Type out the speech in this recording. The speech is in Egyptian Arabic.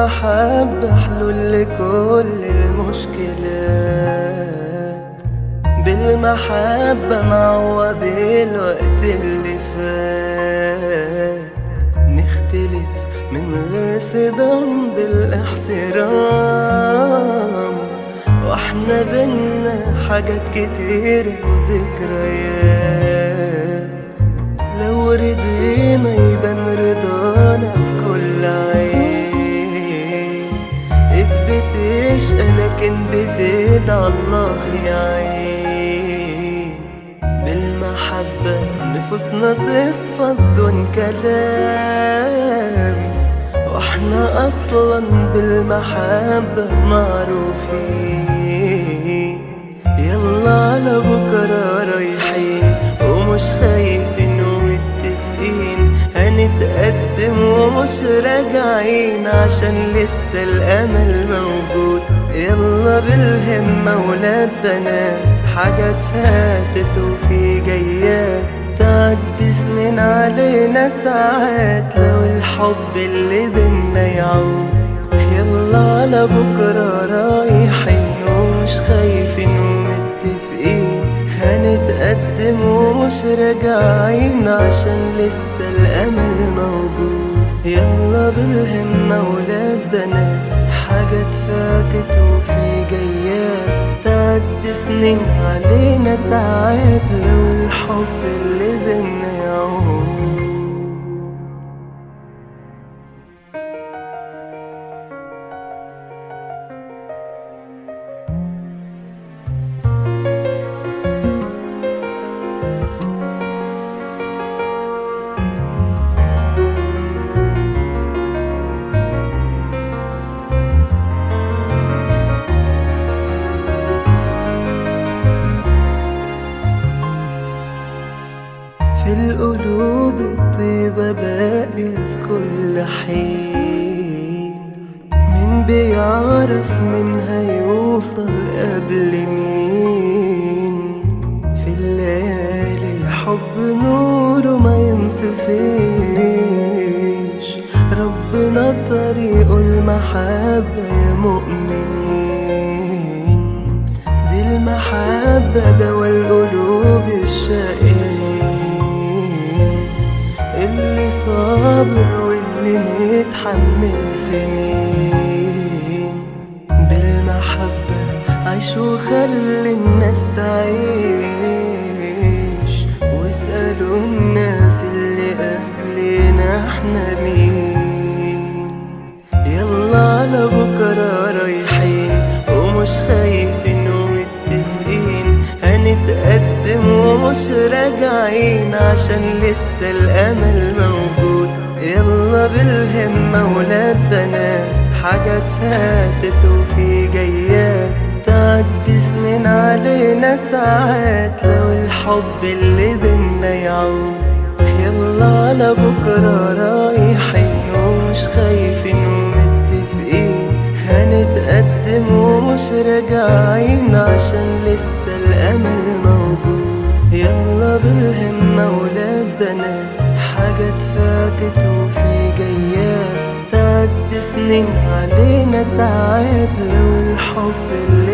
بالمحبة حلول لكل المشكلات بالمحبة نعوض الوقت اللي فات نختلف من غير صدام بالاحترام واحنا بينا حاجات كتير وذكريات لو رضينا يبان رضانا في كل عين اثبت عشقة لكن بتدعى الله يعين بالمحبة نفوسنا تصفى بدون كلام واحنا اصلا بالمحبة معروفين يلا على بكرة رايحين ومش خايفين ومتفقين هنتقدم ومش راجعين عشان لسه الامل موجود يلا بالهمة ولاد بنات حاجات فاتت وفي جيات تعدي سنين علينا ساعات لو الحب اللي بينا يعود يلا على بكرة رايحين ومش خايفين ومتفقين هنتقدم ومش راجعين عشان لسه الأمل موجود يلا بالهمة ولاد بنات حاجات فاتت وفي جيات تعدي سنين علينا ساعات لو الحب اللي بينا يعود في القلوب الطيبة باقية في كل حين مين بيعرف مين هيوصل قبل مين في الليالي الحب نوره ما ينطفيش ربنا طريقه المحبة يا مؤمنين دي المحبة دوا القلوب الشقيانين اللي صابر واللي متحمل سنين بالمحبة عيش وخلي الناس تعيش واسألوا الناس اللي قبلنا احنا مين يلا على بكرة رايحين ومش خايفين ومتفقين هنتقدم ومش راجعين عشان لسه الأمل موجود يلا بالهمة ولاد بنات حاجات فاتت وفي جيات تعدي سنين علينا ساعات لو الحب اللي بينا يعود يلا على بكرة رايحين ومش خايفين ومتفقين هنتقدم ومش راجعين عشان لسه الأمل موجود يلا بالهمة ولاد بنات حاجات فاتت وفي جيات تعدي سنين علينا ساعات لو الحب اللي